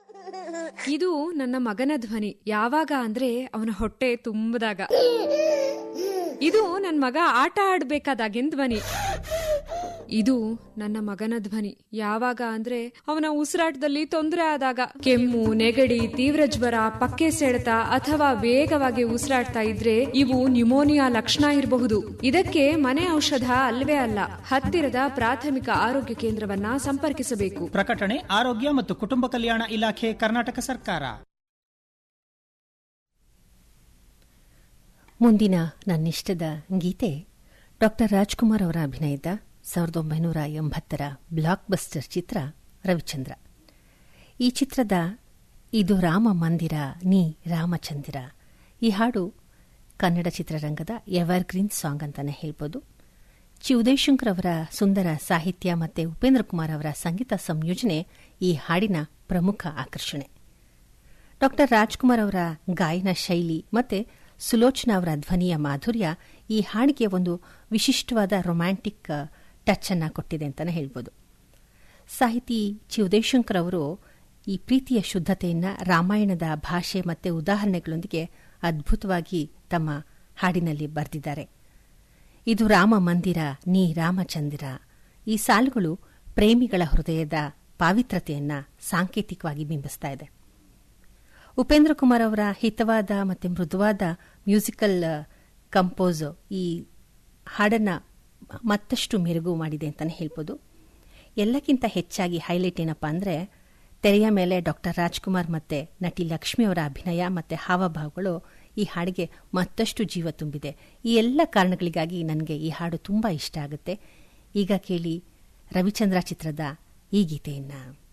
ಇದು ನನ್ನ ಮಗನ ಧ್ವನಿ ಯಾವಾಗ ಅಂದ್ರೆ ಅವನ ಹೊಟ್ಟೆ ತುಂಬದಾಗ ಇದು ನನ್ನ ಮಗ ಆಟ ಆಡ್ಬೇಕಾದಾಗಿನ ಧ್ವನಿ ಇದು ನನ್ನ ಮಗನ ಧ್ವನಿ ಯಾವಾಗ ಅಂದ್ರೆ ಅವನ ಉಸಿರಾಟದಲ್ಲಿ ತೊಂದರೆ ಆದಾಗ ಕೆಮ್ಮು ನೆಗಡಿ ತೀವ್ರ ಜ್ವರ ಪಕ್ಕೆ ಸೆಳೆತ ಅಥವಾ ವೇಗವಾಗಿ ಉಸಿರಾಡ್ತಾ ಇದ್ರೆ ಇವು ನ್ಯುಮೋನಿಯಾ ಲಕ್ಷಣ ಇರಬಹುದು ಇದಕ್ಕೆ ಮನೆ ಔಷಧ ಅಲ್ವೇ ಅಲ್ಲ ಹತ್ತಿರದ ಪ್ರಾಥಮಿಕ ಆರೋಗ್ಯ ಕೇಂದ್ರವನ್ನ ಸಂಪರ್ಕಿಸಬೇಕು ಪ್ರಕಟಣೆ ಆರೋಗ್ಯ ಮತ್ತು ಕುಟುಂಬ ಕಲ್ಯಾಣ ಇಲಾಖೆ ಕರ್ನಾಟಕ ಸರ್ಕಾರ ಮುಂದಿನ ನನ್ನಿಷ್ಟದ ಗೀತೆ ಡಾಕ್ಟರ್ ರಾಜ್ಕುಮಾರ್ ಅವರ ಅಭಿನಯದ ಸಾವಿರದ ಒಂಬೈನೂರ ಎಂಬತ್ತರ ಬ್ಲಾಕ್ ಬಸ್ಟರ್ ಚಿತ್ರ ರವಿಚಂದ್ರ ಈ ಚಿತ್ರದ ಇದು ರಾಮ ಮಂದಿರ ನೀ ರಾಮಚಂದಿರ ಈ ಹಾಡು ಕನ್ನಡ ಚಿತ್ರರಂಗದ ಎವರ್ಗ್ರೀನ್ ಸಾಂಗ್ ಅಂತಾನೆ ಹೇಳ್ಬೋದು ಚಿ ಉದಯಶಂಕರ್ ಅವರ ಸುಂದರ ಸಾಹಿತ್ಯ ಮತ್ತು ಉಪೇಂದ್ರ ಕುಮಾರ್ ಅವರ ಸಂಗೀತ ಸಂಯೋಜನೆ ಈ ಹಾಡಿನ ಪ್ರಮುಖ ಆಕರ್ಷಣೆ ಡಾಕ್ಟರ್ ರಾಜ್ಕುಮಾರ್ ಅವರ ಗಾಯನ ಶೈಲಿ ಮತ್ತೆ ಸುಲೋಚನಾ ಅವರ ಧ್ವನಿಯ ಮಾಧುರ್ಯ ಈ ಹಾಡಿಗೆ ಒಂದು ವಿಶಿಷ್ಟವಾದ ರೊಮ್ಯಾಂಟಿಕ್ ಟಚ್ ಅನ್ನ ಕೊಟ್ಟಿದೆ ಅಂತಾನೆ ಹೇಳ್ಬೋದು ಸಾಹಿತಿ ಚಿ ಉದಯಶಂಕರ್ ಅವರು ಈ ಪ್ರೀತಿಯ ಶುದ್ಧತೆಯನ್ನ ರಾಮಾಯಣದ ಭಾಷೆ ಮತ್ತು ಉದಾಹರಣೆಗಳೊಂದಿಗೆ ಅದ್ಭುತವಾಗಿ ತಮ್ಮ ಹಾಡಿನಲ್ಲಿ ಬರೆದಿದ್ದಾರೆ ಇದು ರಾಮ ಮಂದಿರ ನೀ ರಾಮಚಂದಿರ ಈ ಸಾಲುಗಳು ಪ್ರೇಮಿಗಳ ಹೃದಯದ ಪಾವಿತ್ರತೆಯನ್ನ ಸಾಂಕೇತಿಕವಾಗಿ ಬಿಂಬಿಸ್ತಾ ಇದೆ ಉಪೇಂದ್ರ ಕುಮಾರ್ ಅವರ ಹಿತವಾದ ಮತ್ತು ಮೃದುವಾದ ಮ್ಯೂಸಿಕಲ್ ಕಂಪೋಸ್ ಈ ಹಾಡನ್ನ ಮತ್ತಷ್ಟು ಮೆರುಗು ಮಾಡಿದೆ ಅಂತಾನೆ ಹೇಳ್ಬೋದು ಎಲ್ಲಕ್ಕಿಂತ ಹೆಚ್ಚಾಗಿ ಹೈಲೈಟ್ ಏನಪ್ಪಾ ಅಂದ್ರೆ ತೆರೆಯ ಮೇಲೆ ಡಾಕ್ಟರ್ ರಾಜ್ಕುಮಾರ್ ಮತ್ತೆ ನಟಿ ಲಕ್ಷ್ಮಿ ಅವರ ಅಭಿನಯ ಮತ್ತೆ ಹಾವಭಾವಗಳು ಈ ಹಾಡಿಗೆ ಮತ್ತಷ್ಟು ಜೀವ ತುಂಬಿದೆ ಈ ಎಲ್ಲ ಕಾರಣಗಳಿಗಾಗಿ ನನಗೆ ಈ ಹಾಡು ತುಂಬಾ ಇಷ್ಟ ಆಗುತ್ತೆ ಈಗ ಕೇಳಿ ರವಿಚಂದ್ರ ಚಿತ್ರದ ಈ ಗೀತೆಯನ್ನ